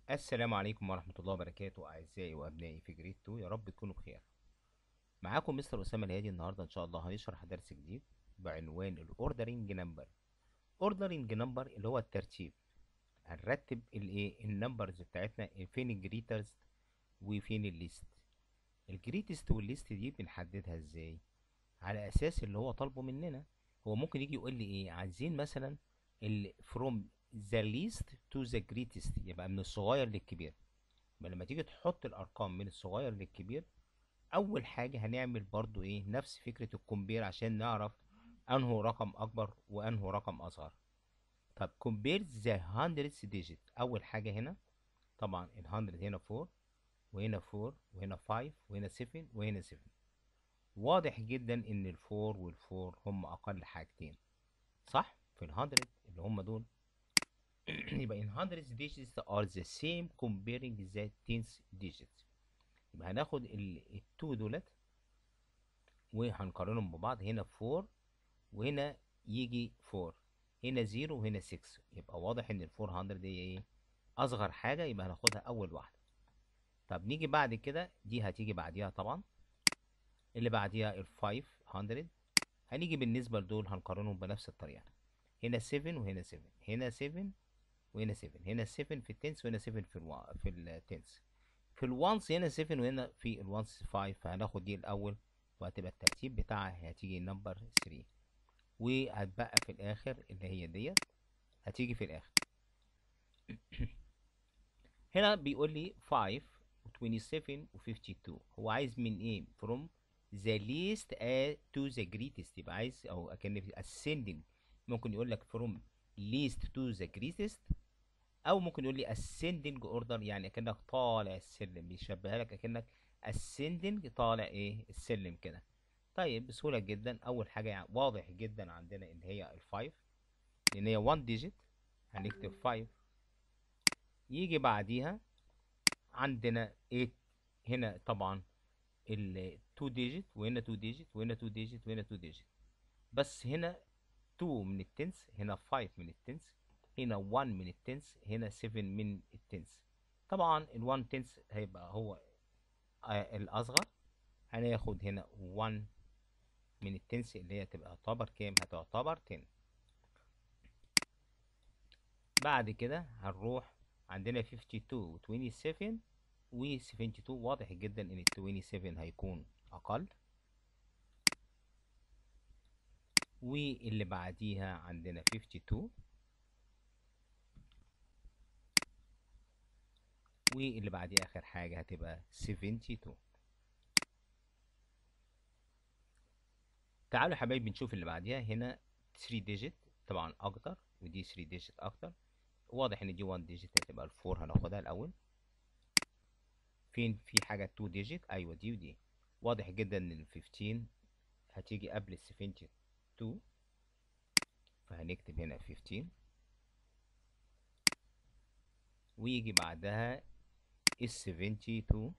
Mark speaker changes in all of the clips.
Speaker 1: السلام عليكم ورحمة الله وبركاته أعزائي وأبنائي في جريد 2 يا رب تكونوا بخير معاكم مستر أسامة الهادي النهاردة إن شاء الله هنشرح درس جديد بعنوان الأوردرنج نمبر أوردرنج نمبر اللي هو الترتيب هنرتب الإيه النمبرز بتاعتنا فين الجريترز وفين الليست الجريتست والليست دي بنحددها إزاي على أساس اللي هو طالبه مننا هو ممكن يجي يقول لي إيه عايزين مثلا ال from the least to the greatest يبقى من الصغير للكبير يبقى لما تيجي تحط الارقام من الصغير للكبير اول حاجه هنعمل برضو ايه نفس فكره الكومبير عشان نعرف انه رقم اكبر وانه رقم اصغر طب compare the hundreds digit اول حاجه هنا طبعا ال 100 هنا 4 وهنا 4 وهنا 5 وهنا 7 وهنا 7 واضح جدا ان ال 4 وال 4 هم اقل حاجتين صح في ال 100 اللي هم دول يبقى in hundreds digits are the same comparing the tens digits يبقى هناخد التو دولت وهنقارنهم ببعض هنا 4 وهنا يجي 4 هنا 0 وهنا 6 يبقى واضح ان ال 400 دي ايه اصغر حاجه يبقى هناخدها اول واحده طب نيجي بعد كده دي هتيجي بعديها طبعا اللي بعديها ال 500 هنيجي بالنسبه لدول هنقارنهم بنفس الطريقه هنا 7 وهنا 7 هنا 7 وهنا 7 هنا 7 في التنس وهنا 7 في الوا... في التنس في الوانس هنا 7 وهنا في الوانس 5 فهناخد دي الاول وهتبقى الترتيب بتاعها هتيجي نمبر 3 وهتبقى في الاخر اللي هي ديت هتيجي في الاخر هنا بيقول لي 5 و27 و52 هو عايز من ايه from the least to the greatest يبقى عايز او اكن في ascending ممكن يقول لك from least to the greatest او ممكن يقول لي ascending order يعني اكنك طالع السلم بيشبهها لك اكنك ascending طالع ايه السلم كده طيب بسهولة جدا اول حاجة يعني واضح جدا عندنا ان هي الفايف لان هي 1 ديجيت هنكتب 5 يجي بعديها عندنا 8 هنا طبعا ال 2 ديجيت وهنا 2 ديجيت وهنا 2 ديجيت وهنا 2 ديجيت بس هنا 2 من التنس هنا 5 من التنس هنا 1 من التنس هنا 7 من التنس طبعا ال1 تنس هيبقى هو آه الاصغر هناخد هنا 1 من التنس اللي هي تبقى تعتبر كام هتعتبر 10 بعد كده هنروح عندنا 52 و 27 و 72 واضح جدا ان ال 27 هيكون اقل واللي بعديها عندنا 52 واللي بعديها اخر حاجة هتبقى 72 تعالوا يا حبايبي نشوف اللي بعديها هنا 3 ديجيت طبعا اكتر ودي 3 ديجيت اكتر واضح ان دي 1 ديجيت هتبقى الفور هناخدها الاول فين في حاجة 2 ديجيت ايوه دي ودي واضح جدا ان ال 15 هتيجي قبل ال 72 فهنكتب هنا 15 ويجي بعدها ال 72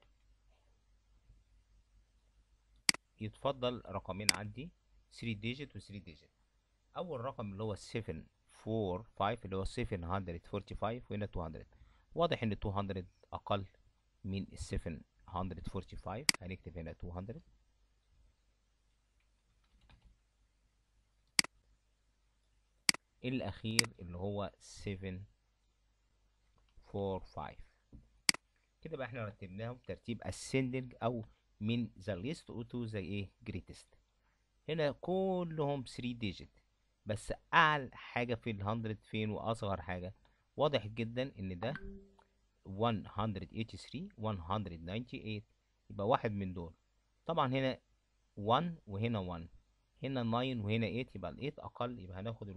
Speaker 1: يتفضل رقمين عندي 3 ديجيت و 3 ديجيت اول رقم اللي هو 7 4 5 اللي هو 745 وهنا 200 واضح ان 200 اقل من ال 745 هنكتب هنا 200 الاخير اللي هو 7 4 5 كده بقى احنا رتبناهم ترتيب ascending او من the least to the ايه greatest هنا كلهم 3 digit بس اعلى حاجة في ال 100 فين واصغر حاجة واضح جدا ان ده 183 198 يبقى واحد من دول طبعا هنا 1 وهنا 1 هنا 9 وهنا 8 يبقى ال 8 اقل يبقى هناخد ال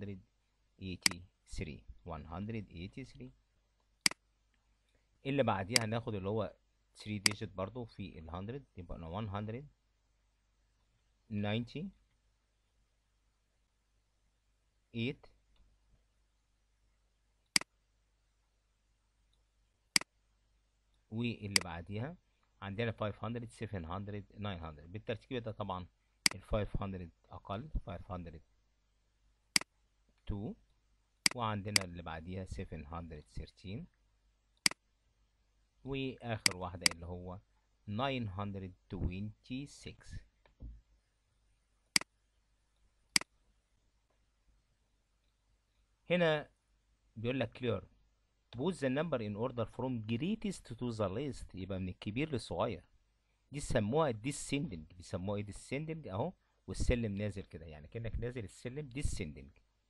Speaker 1: 183 183 اللي بعديها هناخد اللي هو 3 ديجيت برضو في ال 100 يبقى 100 90 8 واللي بعديها عندنا 500 700 900 بالترتيب ده طبعا ال 500 اقل 500 2 وعندنا اللي بعديها 713 واخر واحدة اللي هو 926 هنا بيقول لك clear put the number in order from greatest to the least يبقى من الكبير للصغير دي سموها descending بيسموها ايه descending اهو والسلم نازل كده يعني كأنك نازل السلم descending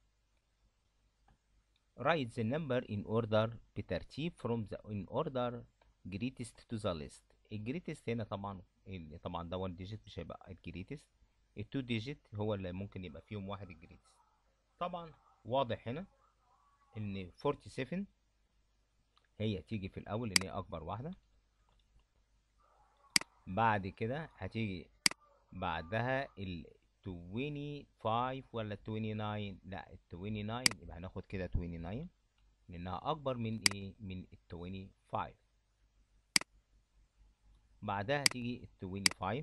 Speaker 1: write the number in order بترتيب from the in order greatest to the least الجريتست هنا طبعا ال- طبعا ده 1 digit مش هيبقى الجريتست التو ديجيت هو اللي ممكن يبقى فيهم واحد الجريتست طبعا واضح هنا ان 47 هي تيجي في الاول ان هي اكبر واحده بعد كده هتيجي بعدها ال 25 ولا 29 لا ال 29 يبقى هناخد كده 29 لانها اكبر من ايه من ال 25 بعدها هتيجي ال 25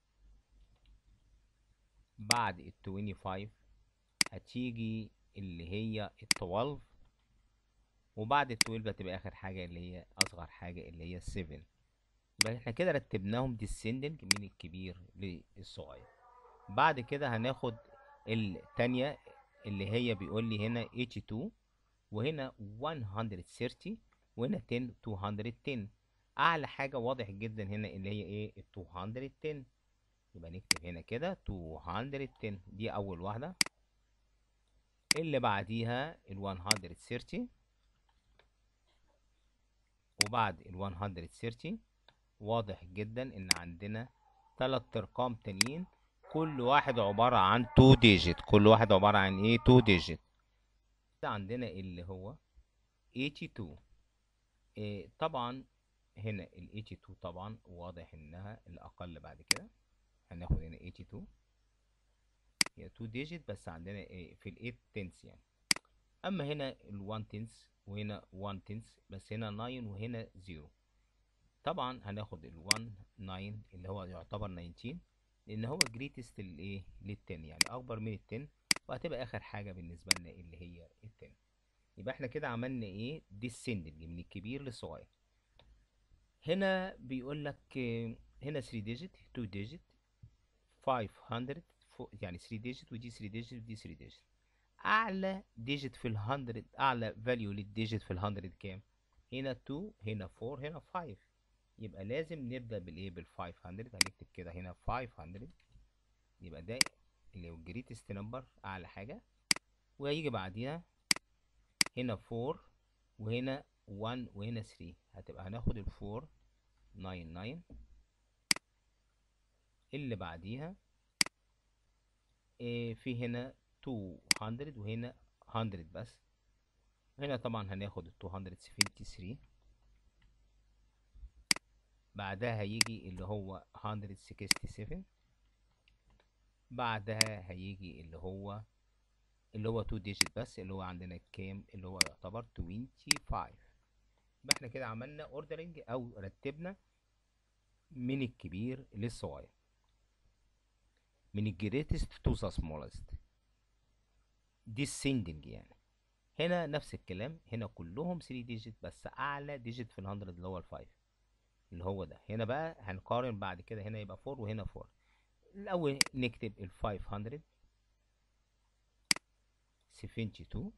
Speaker 1: بعد ال 25 هتيجي اللي هي ال 12 وبعد ال 12 هتبقى اخر حاجه اللي هي اصغر حاجه اللي هي ال 7 يبقى احنا كده رتبناهم descending من الكبير للصغير بعد كده هناخد التانية اللي هي بيقول لي هنا 82 وهنا 130 وهنا 10 210 اعلى حاجة واضح جدا هنا اللي هي ايه ال 210 يبقى نكتب هنا كده 210 دي اول واحدة اللي بعديها ال 130 وبعد ال 130 واضح جدا ان عندنا تلات ارقام تانيين كل واحد عبارة عن 2 ديجيت كل واحد عبارة عن ايه 2 ديجيت عندنا اللي هو 82 إيه طبعا هنا ال 82 طبعا واضح انها الاقل بعد كده هناخد هنا 82 هي 2 ديجيت بس عندنا إيه في ال 8 تنس يعني اما هنا ال 1 تنس وهنا 1 تنس بس هنا 9 وهنا 0 طبعا هناخد ال 1 9 اللي هو يعتبر 19 لان هو جريتست للايه لل 10 يعني اكبر من ال 10 وهتبقى اخر حاجه بالنسبه لنا اللي هي ال 10 يبقى احنا كده عملنا ايه descending من الكبير للصغير هنا بيقول لك آه، هنا 3 ديجيت 2 ديجيت 500 فو- يعني 3 ديجيت ودي 3 ديجيت ودي 3 ديجيت اعلى ديجيت في ال 100 اعلى فاليو للديجيت في ال 100 كام هنا 2 هنا 4 هنا 5 يبقى لازم نبدأ بالايه بال 500 هنكتب كده هنا 500 يبقى ده اللي هو الجريتست نمبر اعلى حاجة وهيجي بعديها هنا 4 وهنا 1 وهنا 3 هتبقى هناخد ال 4 99 اللي بعديها إيه في هنا 200 وهنا 100 بس هنا طبعا هناخد ال 273 بعدها هيجي اللي هو 167 بعدها هيجي اللي هو اللي هو 2 ديجيت بس اللي هو عندنا كام اللي هو يعتبر 25 يبقى احنا كده عملنا اوردرنج او رتبنا من الكبير للصغير من الجريتست تو ذا سمولست descending يعني هنا نفس الكلام هنا كلهم 3 ديجيت بس اعلى ديجيت في ال 100 اللي هو ال 5 اللي هو ده هنا بقى هنقارن بعد كده هنا يبقى 4 وهنا 4 الاول نكتب ال 500 72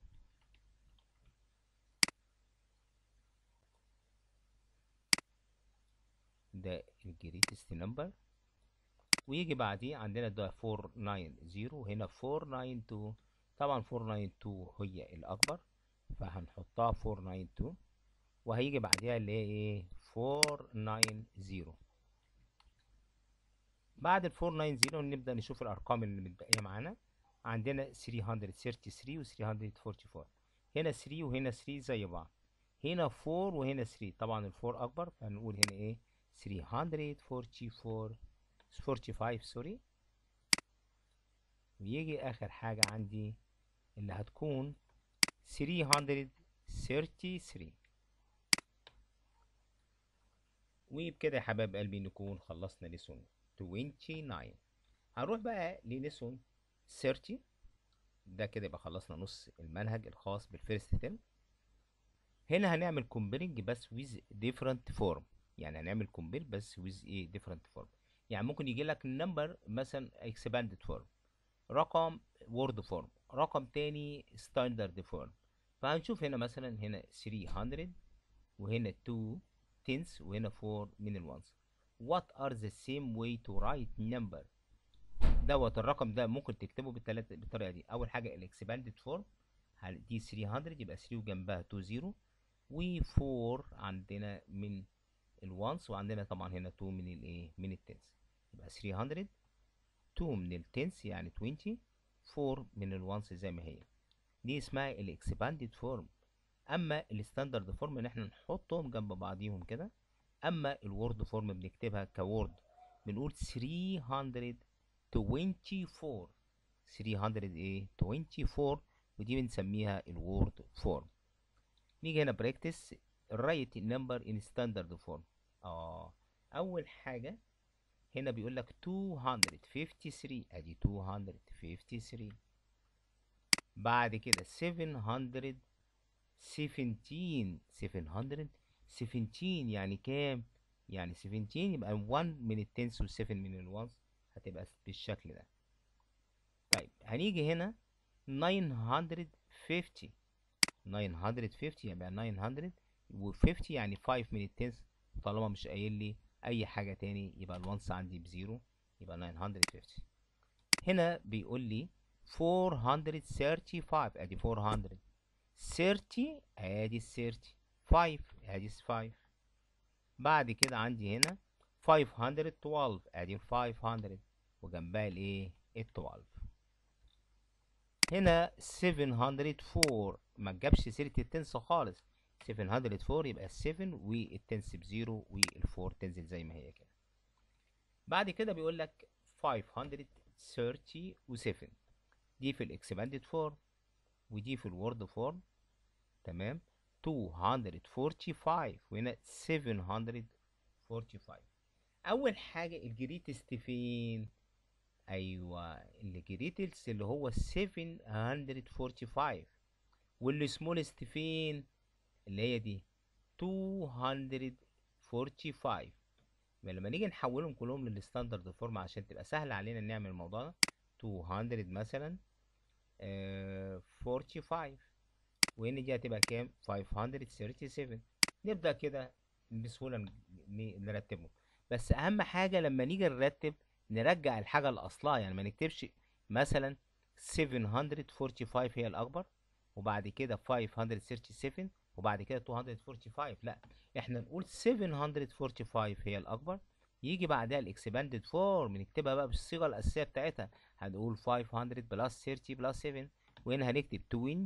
Speaker 1: ده الجريتست نمبر ويجي بعديه عندنا ده 490 وهنا 492 طبعا 492 هي الأكبر فهنحطها 492 وهيجي بعديها اللي هي ايه 490 بعد ال 490 نبدأ نشوف الأرقام اللي متبقية معانا عندنا 333 و 344 هنا 3 وهنا 3 زي بعض هنا 4 وهنا 3 طبعا ال 4 أكبر فهنقول هنا ايه 344 45 سوري ويجي آخر حاجة عندي اللي هتكون 333 وبكده يا حبايب قلبي نكون خلصنا ليسون 29 هنروح بقى لليسون 30 ده كده يبقى خلصنا نص المنهج الخاص بالفيرست ترم هنا هنعمل comparing بس with different form يعني هنعمل compare بس with a different form يعني ممكن يجي لك number مثلا expanded form رقم word form رقم تاني standard form فهنشوف هنا مثلا هنا 300 وهنا 2 tens وهنا 4 من الوانس what are the same way to write number دوت الرقم ده ممكن تكتبه بالتلاتة بالطريقة دي أول حاجة الاكسباندد فورم دي 300 يبقى 3 وجنبها 2 0 و4 عندنا من الوانس وعندنا طبعا هنا 2 من الايه من التنس يبقى 300 2 من التنس يعني 20 4 من الوانس زي ما هي دي اسمها الاكسباندد فورم اما الستاندرد فورم ان احنا نحطهم جنب بعضيهم كده اما الوورد فورم بنكتبها كوورد بنقول 324 300 ايه 24 ودي بنسميها الوورد فورم نيجي هنا براكتس write number in standard form اه اول حاجه هنا بيقول لك 253 ادي 253 بعد كده 717 700 17 يعني كام يعني 17 يبقى 1 من التنس و7 من الوانس هتبقى بالشكل ده طيب هنيجي هنا 950 950 يبقى 900 و50 يعني 5 من التنس طالما مش قايل لي اي حاجة تاني يبقى الوانس عندي بزيرو يبقى 950 هنا بيقول لي 435 ادي 400 30 ادي 30 5 ادي 5 بعد كده عندي هنا 512 ادي 500 وجنبها الايه ال 12 هنا 704 ما جابش سيرة التنس خالص 704 يبقى 7 والتنس بزيرو والفور تنزل زي ما هي كده بعد كده بيقول لك 537 دي في الاكسباندد فورم ودي في الوورد فورم تمام 245 وهنا 745 اول حاجه الجريتست فين ايوه الجريتست اللي هو 745 والسمولست فين اللي هي دي 245 يبقى لما نيجي نحولهم كلهم للستاندرد فورم عشان تبقى سهل علينا نعمل الموضوع ده 200 مثلا آه 45 وهنا دي هتبقى كام 537 نبدأ كده بسهولة نرتبهم بس أهم حاجة لما نيجي نرتب نرجع الحاجة لأصلها يعني ما نكتبش مثلا 745 هي الأكبر وبعد كده 537 وبعد كده 245 لا احنا نقول 745 هي الأكبر يجي بعدها الاكسباندد فورم نكتبها بقى بالصيغة الأساسية بتاعتها هنقول 500 بلس 30 بلس 7 وهنا هنكتب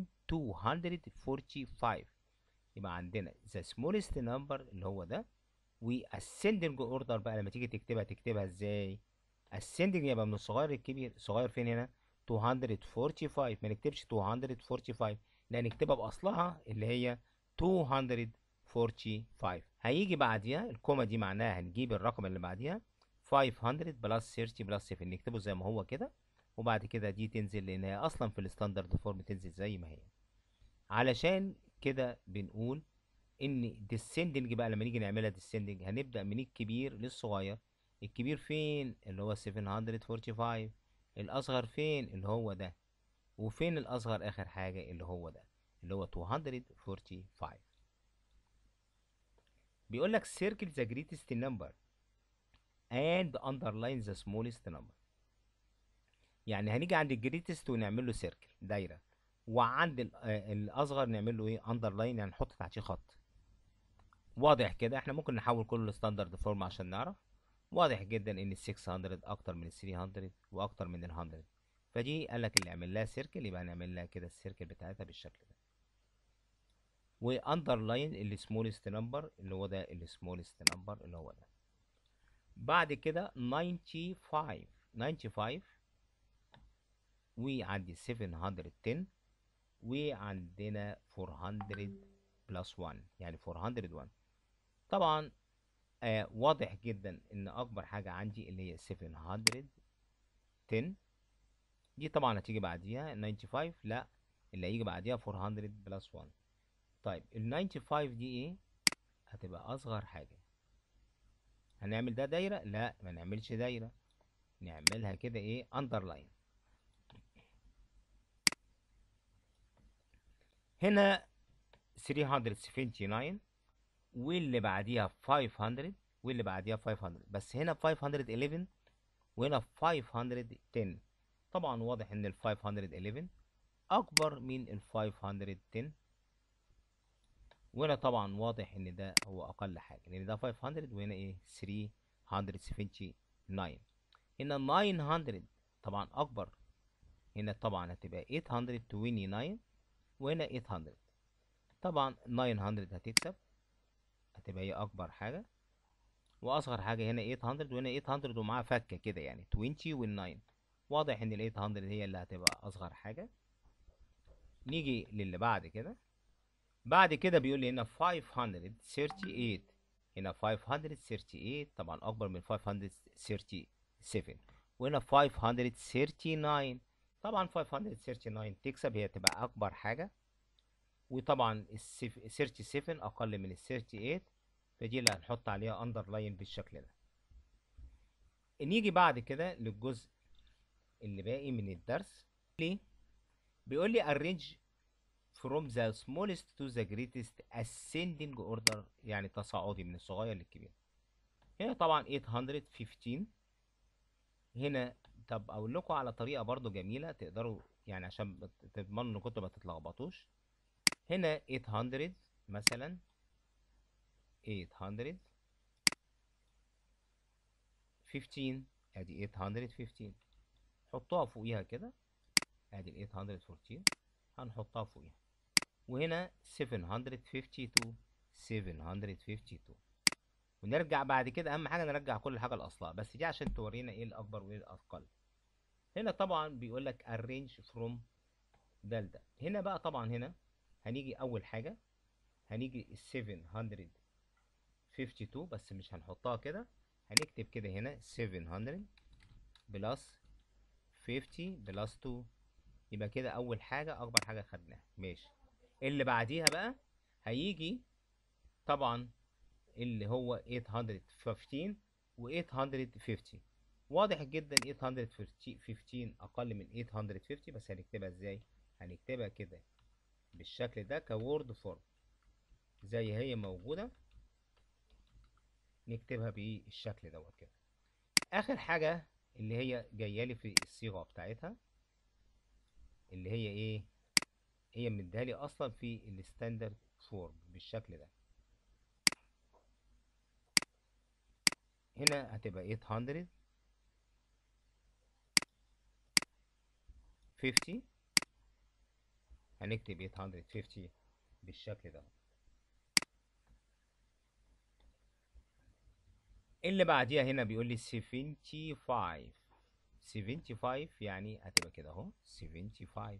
Speaker 1: 245 يبقى عندنا the smallest number اللي هو ده و ascending order بقى لما تيجي تكتبها تكتبها ازاي ascending يبقى من الصغير للكبير صغير فين هنا 245 ما نكتبش 245 لا نكتبها باصلها اللي هي 245 هيجي بعديها الكوما دي معناها هنجيب الرقم اللي بعديها 500 بلس 30 بلس 7 نكتبه زي ما هو كده وبعد كده دي تنزل لان هي اصلا في الستاندرد فورم تنزل زي ما هي علشان كده بنقول ان descending بقى لما نيجي نعملها descending هنبدأ من الكبير للصغير الكبير فين اللي هو 745 الاصغر فين اللي هو ده وفين الاصغر اخر حاجة اللي هو ده اللي هو 245 بيقول لك circle the greatest number and underline the smallest number يعني هنيجي عند الجريتست ونعمل له سيركل دايره وعند الاصغر نعمل له ايه اندرلاين يعني نحط تحتيه خط واضح كده احنا ممكن نحول كل ستاندرد فورم عشان نعرف واضح جدا ان ال 600 اكتر من ال 300 واكتر من ال 100 فدي قال لك اللي يعمل لها سيركل يبقى نعمل لها كده السيركل بتاعتها بالشكل ده واندرلاين السمولست نمبر اللي هو ده السمولست نمبر اللي هو ده بعد كده 95 95 وعندي 710 وعندنا 400 بلس 1 يعني 401 طبعا آه واضح جدا ان اكبر حاجة عندي اللي هي 710 دي طبعا هتيجي بعديها 95 لا اللي هيجي بعديها 400 بلس 1 طيب ال 95 دي ايه هتبقى اصغر حاجة هنعمل ده دايرة لا ما نعملش دايرة نعملها كده ايه اندرلاين هنا 379 واللي بعديها 500 واللي بعديها 500 بس هنا 511 وهنا 510 طبعا واضح ان ال 511 اكبر من ال 510 وهنا طبعا واضح ان ده هو اقل حاجه لان ده 500 وهنا ايه 379 هنا 900 طبعا اكبر هنا طبعا هتبقى 829 وهنا 800 طبعا 900 هتكسب هتبقى هي اكبر حاجه واصغر حاجه هنا 800 وهنا 800 ومعاها فكه كده يعني 20 وال9 واضح ان ال 800 هي اللي هتبقى اصغر حاجه نيجي للي بعد كده بعد كده بيقول لي هنا 538 هنا 538 طبعا اكبر من 537 وهنا 539 طبعا 539 تكسب هي تبقى اكبر حاجه وطبعا ال 37 اقل من ال 38 فدي اللي هنحط عليها اندرلاين بالشكل ده نيجي بعد كده للجزء اللي باقي من الدرس ليه بيقول لي arrange from the smallest to the greatest ascending order يعني تصاعدي من الصغير للكبير هنا طبعا 815 هنا طب اقول لكم على طريقه برضو جميله تقدروا يعني عشان تضمنوا ان كنتوا ما تتلخبطوش هنا 800 مثلا 800 15 ادي 815 حطوها فوقيها كده ادي ال 814 هنحطها فوقيها وهنا 752 752 ونرجع بعد كده اهم حاجه نرجع كل حاجه لاصلها بس دي عشان تورينا ايه الاكبر وايه الاقل هنا طبعا بيقول لك arrange from ده لده هنا بقى طبعا هنا هنيجي اول حاجه هنيجي ال 752 بس مش هنحطها كده هنكتب كده هنا 700 بلس 50 بلس 2 يبقى كده اول حاجه اكبر حاجه خدناها ماشي اللي بعديها بقى هيجي طبعا اللي هو 815 و 850 واضح جدا 815 اقل من 850 بس هنكتبها ازاي هنكتبها كده بالشكل ده كوورد فورم زي هي موجوده نكتبها بالشكل دوت كده اخر حاجه اللي هي جايه لي في الصيغه بتاعتها اللي هي ايه هي مديهالي اصلا في الستاندرد فورم بالشكل ده هنا هتبقى 800 50 هنكتب 850 بالشكل ده اللي بعديها هنا بيقول لي 75 75 يعني هتبقى كده اهو 75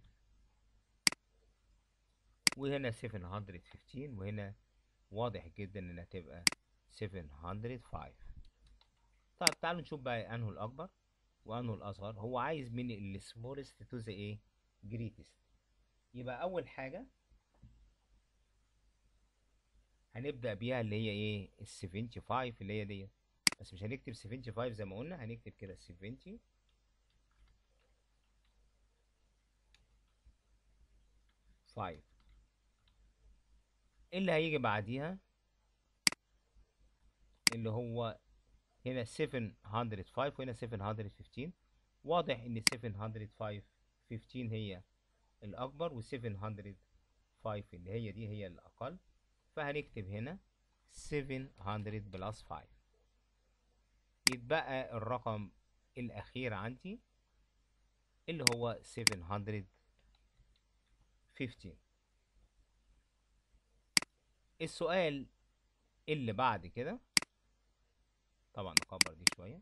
Speaker 1: وهنا 715 وهنا واضح جدا انها تبقى 705 طيب تعالوا نشوف بقى انه الاكبر وانه الاصغر هو عايز من السمولست تو ذا ايه جريتست يبقى اول حاجه هنبدا بيها اللي هي ايه ال 75 اللي هي ديت بس مش هنكتب 75 زي ما قلنا هنكتب كده 70 5 اللي هيجي بعديها اللي هو هنا 705 وهنا 715 واضح ان 705 15 هي الاكبر و 705 اللي هي دي هي الاقل فهنكتب هنا 700 بلس 5 يتبقى الرقم الاخير عندي اللي هو 715 السؤال اللي بعد كده طبعا نكبر دي شوية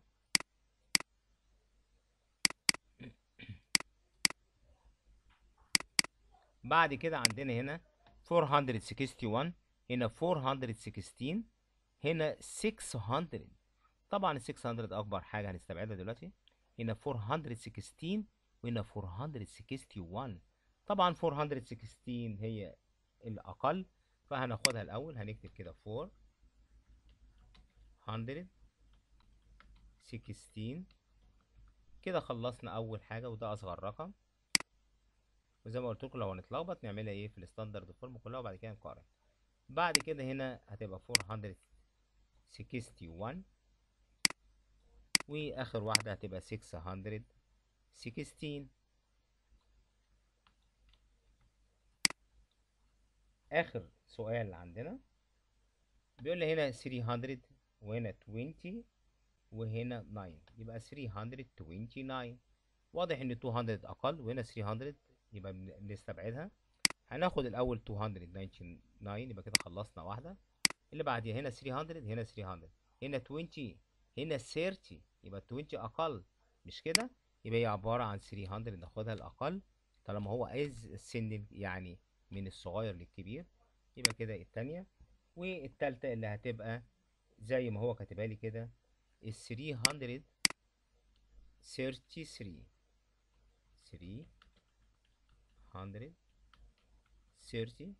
Speaker 1: بعد كده عندنا هنا 461 هنا 416 هنا 600 طبعا ال 600 اكبر حاجة هنستبعدها دلوقتي هنا 416 وهنا 461 طبعا 416 هي الاقل فهناخدها الاول هنكتب كده 416 كده خلصنا اول حاجه وده اصغر رقم وزي ما قلت لكم لو هنتلخبط نعملها ايه في الستاندرد فورم كلها وبعد كده نقارن بعد كده هنا هتبقى 461 واخر واحده هتبقى 616 اخر سؤال عندنا بيقول لي هنا 300 وهنا 20 وهنا 9 يبقى 329 واضح ان 200 اقل وهنا 300 يبقى نستبعدها هناخد الاول 299 يبقى كده خلصنا واحده اللي بعديها هنا 300 هنا 300 هنا 20 هنا 30 يبقى 20 اقل مش كده يبقى هي عباره عن 300 ناخدها الاقل طالما هو عايز السن يعني من الصغير للكبير يبقى كده التانية والتالتة اللي هتبقى زي ما هو كاتبها لي كده ال 333 330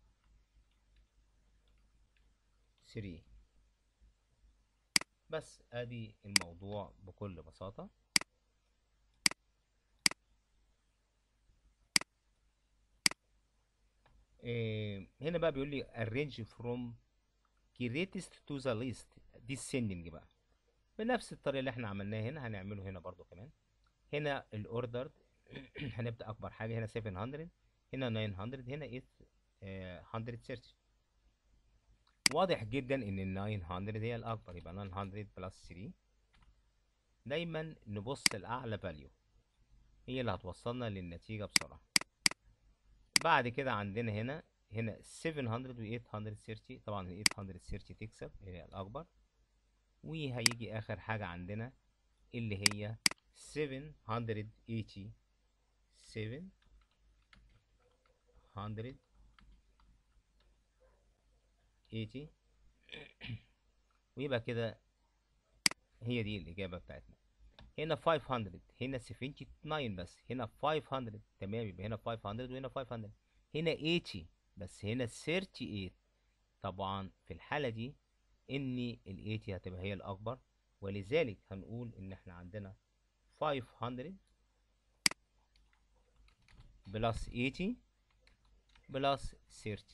Speaker 1: 3 بس ادي الموضوع بكل بساطة إيه هنا بقى بيقول لي arrange from greatest to the least دي السندنج بقى بنفس الطريقة اللي احنا عملناها هنا هنعمله هنا برضو كمان هنا الاوردر هنبدأ اكبر حاجة هنا 700 هنا 900 هنا 830 واضح جدا ان ال 900 هي الاكبر يبقى 900 بلس 3 دايما نبص لاعلى فاليو هي اللي هتوصلنا للنتيجة بسرعة بعد كده عندنا هنا هنا 700 و 830 طبعا ال 830 تكسب هي الأكبر وهيجي آخر حاجة عندنا اللي هي 780 700 80 ويبقى كده هي دي الإجابة بتاعتنا هنا 500 هنا 79 بس هنا 500 تمام يبقى هنا 500 وهنا 500 هنا 80 بس هنا 38 طبعا في الحالة دي ان ال 80 هتبقى هي الأكبر ولذلك هنقول ان احنا عندنا 500 بلس 80 بلس 30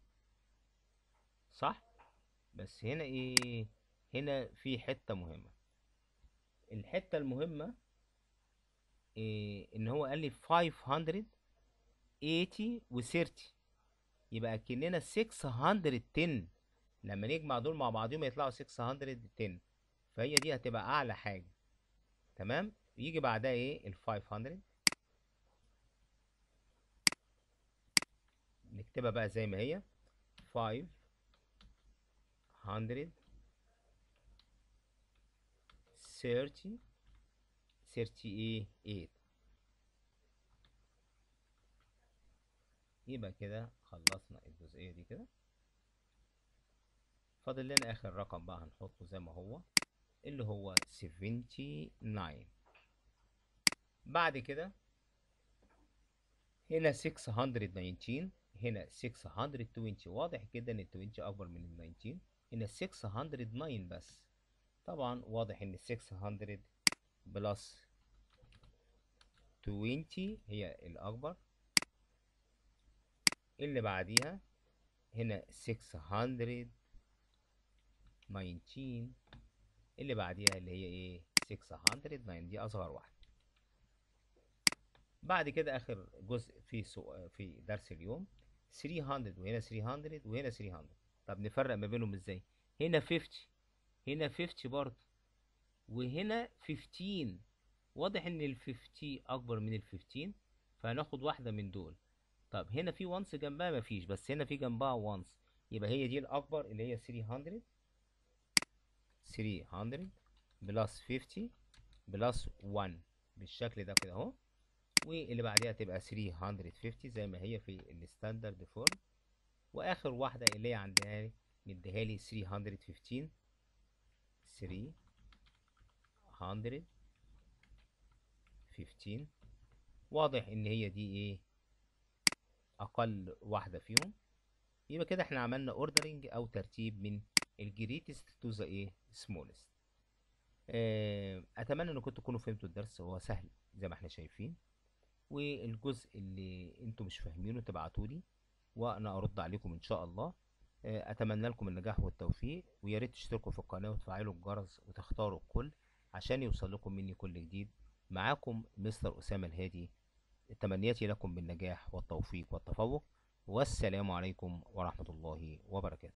Speaker 1: صح بس هنا ايه هنا في حتة مهمة الحتة المهمة إيه ان هو قال لي 580 و 30 يبقى كأننا 610 لما نجمع دول مع بعضهم يطلعوا 610 فهي دي هتبقى اعلى حاجة تمام يجي بعدها ايه ال 500 نكتبها بقى زي ما هي 500 30 38 يبقى كده خلصنا الجزئية دي كده فاضل لنا اخر رقم بقى هنحطه زي ما هو اللي هو 79 بعد كده هنا 619 هنا 620 واضح جدا ان ال 20 اكبر من ال 19 هنا 609 بس طبعا واضح ان 600 بلس 20 هي الاكبر اللي بعديها هنا 619 اللي بعديها اللي هي ايه 609 دي اصغر واحده بعد كده اخر جزء في سو... في درس اليوم 300 وهنا 300 وهنا 300 طب نفرق ما بينهم ازاي هنا 50 هنا 50 برضه وهنا 15 واضح ان ال 50 اكبر من ال 15 فهناخد واحده من دول طب هنا في وانس جنبها مفيش بس هنا في جنبها وانس يبقى هي دي الاكبر اللي هي 300 300 بلس 50 بلس 1 بالشكل ده كده اهو واللي بعديها تبقى 350 زي ما هي في الستاندرد فورم واخر واحده اللي هي عندها مديها لي 315 315 واضح ان هي دي ايه اقل واحده فيهم يبقى كده احنا عملنا اوردرنج او ترتيب من الجريتست تو ذا ايه سمولست اتمنى انكم تكونوا فهمتوا الدرس هو سهل زي ما احنا شايفين والجزء اللي انتم مش فاهمينه تبعتولي وانا ارد عليكم ان شاء الله آه، اتمنى لكم النجاح والتوفيق ويا ريت تشتركوا في القناه وتفعلوا الجرس وتختاروا الكل عشان يوصل لكم مني كل جديد معاكم مستر اسامه الهادي تمنياتي لكم بالنجاح والتوفيق والتفوق والسلام عليكم ورحمه الله وبركاته